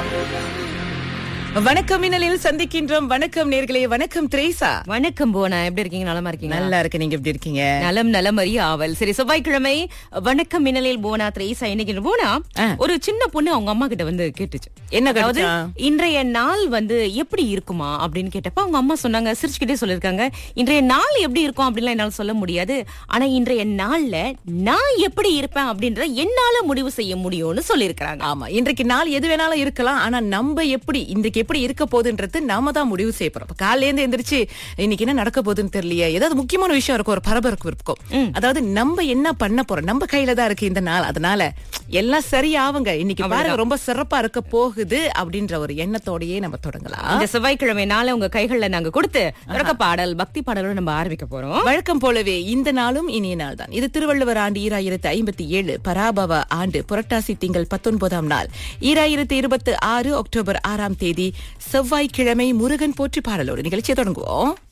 வணக்கம் மின்னலில் சந்திக்கின்றோம் வணக்கம் நேர்களே வணக்கம் திரேசா வணக்கம் போனா எப்படி இருக்கீங்க நலமா இருக்கீங்க நல்லா இருக்கு நீங்க எப்படி இருக்கீங்க நலம் நலம் அறிய ஆவல் சரி செவ்வாய்க்கிழமை வணக்கம் மின்னலில் போனா திரேசா இன்னைக்கு போனா ஆ. ஒரு சின்ன பொண்ணு அவங்க அம்மா கிட்ட வந்து கேட்டுச்சு என்ன அதாவது கேட்டுச்சா? இன்றைய நாள் வந்து எப்படி இருக்குமா அப்படின்னு கேட்டப்ப அவங்க அம்மா சொன்னாங்க சிரிச்சுக்கிட்டே சொல்லிருக்காங்க இன்றைய நாள் எப்படி இருக்கும் அப்படின்லாம் என்னால சொல்ல முடியாது ஆனா இன்றைய நாள்ல நான் எப்படி இருப்பேன் அப்படின்றத என்னால முடிவு செய்ய முடியும்னு சொல்லியிருக்காங்க ஆமா இன்றைக்கு நாள் எது வேணாலும் இருக்கலாம் ஆனா நம்ம எப்படி இன்றைக்கு எப்படி இருக்க போகுதுன்றது நாம தான் முடிவு செய்ய போறோம் இப்ப காலையில இருந்து எந்திரிச்சு இன்னைக்கு என்ன நடக்க போகுதுன்னு தெரியலையே ஏதாவது முக்கியமான விஷயம் இருக்கும் ஒரு பரபரப்பு இருக்கும் அதாவது நம்ம என்ன பண்ண போறோம் நம்ம கையில தான் இருக்கு இந்த நாள் அதனால எல்லாம் சரியாவுங்க இன்னைக்கு பாருங்க ரொம்ப சிறப்பா இருக்க போகுது அப்படின்ற ஒரு எண்ணத்தோடயே நம்ம தொடங்கலாம் இந்த செவ்வாய்க்கிழமை நாளை உங்க கைகள்ல நாங்க கொடுத்து தொடக்க பாடல் பக்தி பாடலோட நம்ம ஆரம்பிக்க போறோம் வழக்கம் போலவே இந்த நாளும் இனிய நாள் தான் இது திருவள்ளுவர் ஆண்டு ஈராயிரத்து ஐம்பத்தி ஏழு பராபவ ஆண்டு புரட்டாசி திங்கள் பத்தொன்பதாம் நாள் ஈராயிரத்து இருபத்தி ஆறு அக்டோபர் ஆறாம் தேதி செவ்வாய்க்கிழமை முருகன் போற்றி பாடலோடு நிகழ்ச்சியை தொடங்குவோம்